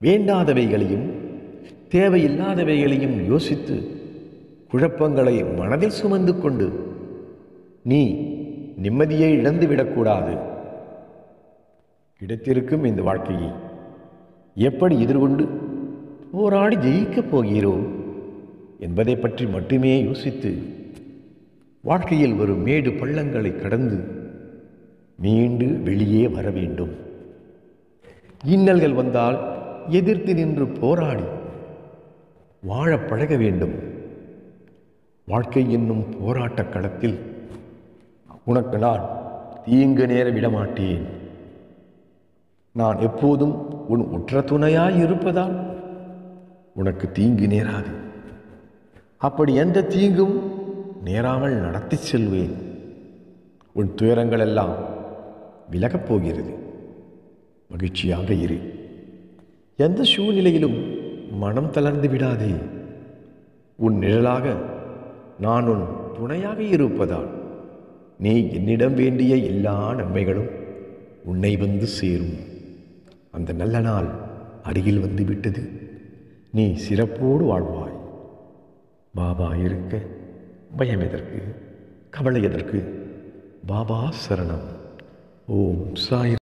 வேண்டாதவைகளையும் தேவையில்லாதவைகளையும் யோசித்து குழப்பங்களை மனதில் சுமந்து கொண்டு நீ நிம்மதியை இழந்துவிடக்கூடாது கிடைத்திருக்கும் இந்த வாழ்க்கையை எப்படி எதிர்கொண்டு போராடி ஜெயிக்கப் போகிறோம் என்பதை பற்றி மட்டுமே யோசித்து வாழ்க்கையில் வரும் மேடு பள்ளங்களை கடந்து மீண்டு வெளியே வர வேண்டும் இன்னல்கள் வந்தால் எதிர்த்து நின்று போராடி வாழப் பழக வேண்டும் வாழ்க்கை என்னும் போராட்டக் களத்தில் உனக்கு நான் தீங்கு நேர விடமாட்டேன் நான் எப்போதும் உன் உற்ற துணையாய் இருப்பதால் உனக்கு தீங்கு நேராது அப்படி எந்த தீங்கும் நேராமல் நடத்தி செல்வேன் உன் துயரங்கள் எல்லாம் விலகப் போகிறது மகிழ்ச்சியாக இரு எந்த சூழ்நிலையிலும் மனம் தளர்ந்து விடாதே உன் நிழலாக நான் உன் துணையாக இருப்பதால் நீ என்னிடம் வேண்டிய எல்லா நன்மைகளும் உன்னை வந்து சேரும் அந்த நல்ல நாள் அருகில் வந்து விட்டது நீ சிறப்போடு வாழ்வாய் பாபா இருக்க பயம் எதற்கு கவலை எதற்கு பாபா சரணம் ஓம் சாய்